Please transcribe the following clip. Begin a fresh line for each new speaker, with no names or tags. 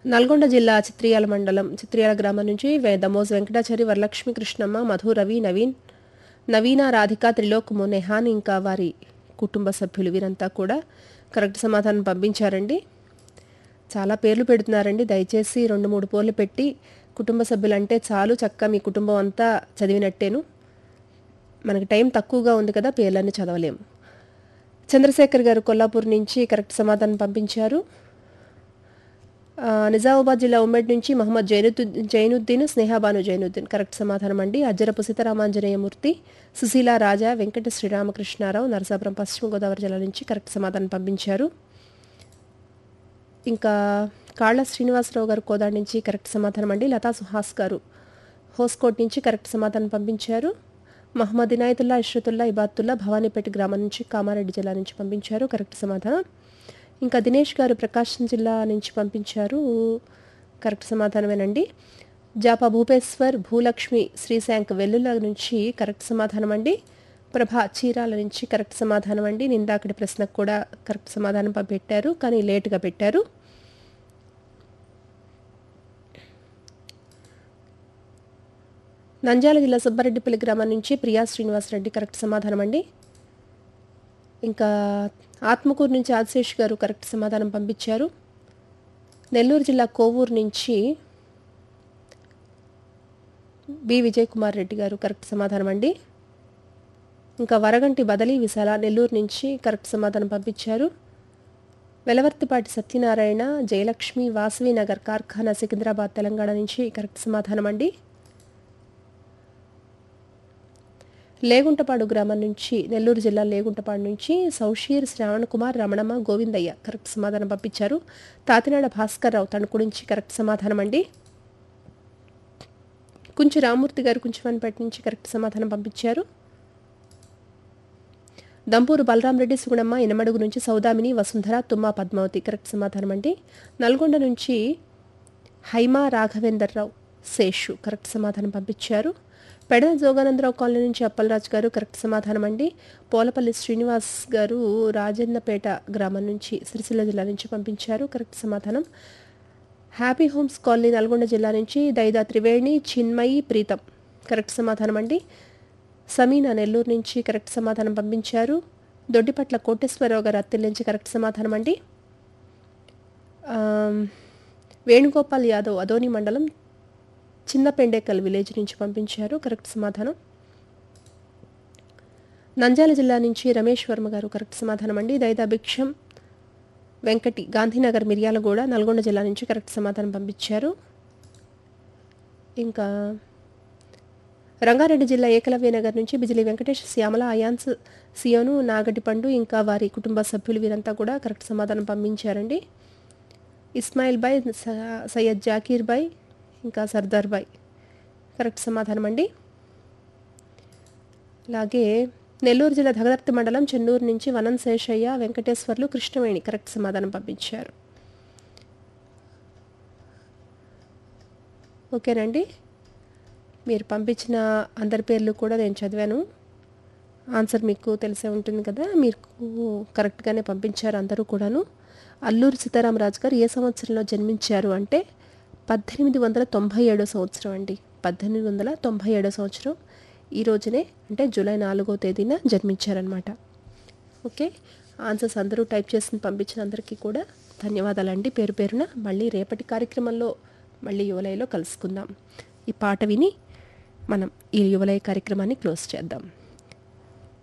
నల్గొండ జిల్లా చిత్రియాల మండలం చిత్రియాల గ్రామం నుంచి వే- దమోజ్ వెంకటాచారి వరలక్ష్మి కృష్ణమ్మ మధు రవి నవీన్ నవీన రాధిక త్రిలోక్ నెహాన్ ఇంకా వారి కుటుంబ సభ్యులు వీరంతా కూడా కరెక్ట్ సమాధానం పంపించారండి చాలా పేర్లు పెడుతున్నారండి దయచేసి రెండు మూడు పేర్లు పెట్టి కుటుంబ సభ్యులంటే చాలు చక్కగా మీ కుటుంబం అంతా చదివినట్టేను మనకి టైం తక్కువగా ఉంది కదా పేర్లన్నీ చదవలేము చంద్రశేఖర్ గారు కొల్లాపూర్ నుంచి కరెక్ట్ సమాధానం పంపించారు ఆ, నిజామాబాద్ జిల్లా ఉమ్మడి నుంచి మహమ్మద్ జైనుద్దీన్ జైనుద్దీన్ స్నేహాబాను జైనుద్దీన్ కరెక్ట్ సమాధానం అండి అజ్జరపు సీతారామాంజనేయమూర్తి సుశీల రాజా వెంకట శ్రీరామకృష్ణారావు నరసాపురం పశ్చిమ గోదావరి జిల్లా నుంచి కరెక్ట్ సమాధానం పంపించారు ఇంకా కాళ్ళ శ్రీనివాసరావు గారు కోదాడి నుంచి కరెక్ట్ సమాధానం అండి లతా సుహాస్ గారు హోస్కోట్ నుంచి కరెక్ట్ సమాధానం పంపించారు మహమ్మద్ ఇనాయతుల్లా ఇష్రతుల్లా ఇబాతుల్లా భవానీపేట గ్రామం నుంచి కామారెడ్డి జిల్లా నుంచి పంపించారు కరెక్ట్ సమాధానం ఇంకా దినేష్ గారు ప్రకాశం జిల్లా నుంచి పంపించారు కరెక్ట్ సమాధానమేనండి జాపా భూపేశ్వర్ భూలక్ష్మి శ్రీశాంక్ వెల్లుల నుంచి కరెక్ట్ సమాధానం అండి ప్రభా చీరాల నుంచి కరెక్ట్ సమాధానం అండి నిందాకటి ప్రశ్నకు కూడా కరెక్ట్ సమాధానం ప- పెట్టారు కానీ లేటుగా పెట్టారు నంద్యాల జిల్లా సుబ్బారెడ్డిపల్లి గ్రామం నుంచి ప్రియా శ్రీనివాసరెడ్డి కరెక్ట్ సమాధానం అండి ఇంకా ఆత్మకూరు నుంచి ఆశేష్ గారు కరెక్ట్ సమాధానం పంపించారు నెల్లూరు జిల్లా కోవూరు నుంచి బి విజయ్ కుమార్ రెడ్డి గారు కరెక్ట్ సమాధానం అండి ఇంకా వరగంటి బదలి విశాల నెల్లూరు నుంచి కరెక్ట్ సమాధానం పంపించారు వెలవర్తిపాటి సత్యనారాయణ జయలక్ష్మి వాసవి నగర్ కార్ఖానా సికింద్రాబాద్ తెలంగాణ నుంచి కరెక్ట్ సమాధానం అండి లేగుంటపాడు గ్రామం నుంచి నెల్లూరు జిల్లా లేగుంటపాడు నుంచి సౌషీర్ శ్రావణ్ కుమార్ రమణమ్మ గోవిందయ్య కరెక్ట్ సమాధానం పంపించారు తాతినాడ భాస్కర్ రావు తణుకు నుంచి కరెక్ట్ సమాధానం అండి కుంచి రామూర్తి గారు కుంచివన్పేట నుంచి కరెక్ట్ సమాధానం పంపించారు దంపూరు బలరాం రెడ్డి సుగుణమ్మ ఇనమడుగు నుంచి సౌదామిని వసుంధర తుమ్మా పద్మావతి కరెక్ట్ సమాధానం అండి నల్గొండ నుంచి హైమా రాఘవేందర్ రావు శేషు కరెక్ట్ సమాధానం పంపించారు పెడన జోగానందరావు కాలనీ నుంచి అప్పలరాజు గారు కరెక్ట్ సమాధానం అండి పోలపల్లి శ్రీనివాస్ గారు రాజన్నపేట గ్రామం నుంచి సిరిసిల్ల జిల్లా నుంచి పంపించారు కరెక్ట్ సమాధానం హ్యాపీ హోమ్స్ కాలనీ నల్గొండ జిల్లా నుంచి దైదా త్రివేణి చిన్మయి ప్రీతం కరెక్ట్ సమాధానం అండి సమీనా నెల్లూరు నుంచి కరెక్ట్ సమాధానం పంపించారు దొడ్డిపట్ల కోటేశ్వరరావు గారు అత్తిల్ నుంచి కరెక్ట్ సమాధానం అండి ఆమ్, వేణుగోపాల్ యాదవ్ అదోని మండలం చిన్న పెండేకల్ విలేజ్ నుంచి పంపించారు కరెక్ట్ సమాధానం నంద్యాల జిల్లా నుంచి రమేష్ వర్మ గారు కరెక్ట్ సమాధానం అండి దైదా భిక్షం వెంకటి గాంధీనగర్ మిర్యాలగూడ నల్గొండ జిల్లా నుంచి కరెక్ట్ సమాధానం పంపించారు ఇంకా రంగారెడ్డి జిల్లా ఏకలవ్య నగర్ నుంచి బిజిలి వెంకటేష్ శ్యామల అయాన్స్ సియోను నాగటిపండు ఇంకా వారి కుటుంబ సభ్యులు వీరంతా కూడా కరెక్ట్ సమాధానం పంపించారండి ఇస్మాయిల్ బాయ్ స- సయ్యద్ జాకీర్ బాయ్ ఇంకా సర్దార్ బాయ్ కరెక్ట్ సమాధానం అండి అలాగే నెల్లూరు జిల్లా దగదర్తి మండలం చెన్నూరు నుంచి వనం శేషయ్య వెంకటేశ్వర్లు కృష్ణవేణి కరెక్ట్ సమాధానం పంపించారు ఓకేనండి మీరు పంపించిన అందరి పేర్లు కూడా నేను చదివాను ఆన్సర్ మీకు తెలిసే ఉంటుంది కదా మీరు కరెక్ట్గానే పంపించారు అందరూ కూడాను అల్లూరి సీతారామరాజు గారు ఏ సంవత్సరంలో జన్మించారు అంటే పద్దెనిమిది వందల తొంభై ఏడో సంవత్సరం అండి పద్దెనిమిది వందల తొంభై ఏడో సంవత్సరం ఈ రోజునే అంటే జూలై నాలుగో తేదీన జన్మించారనమాట ఓకే ఆన్సర్స్ అందరూ టైప్ చేసి పంపించిన అందరికీ కూడా ధన్యవాదాలండి పేరు పేరున మళ్ళీ రేపటి కార్యక్రమంలో మళ్ళీ యువలయలో కలుసుకుందాం ఈ పాట విని మనం ఈ యువలయ కార్యక్రమాన్ని క్లోజ్ చేద్దాం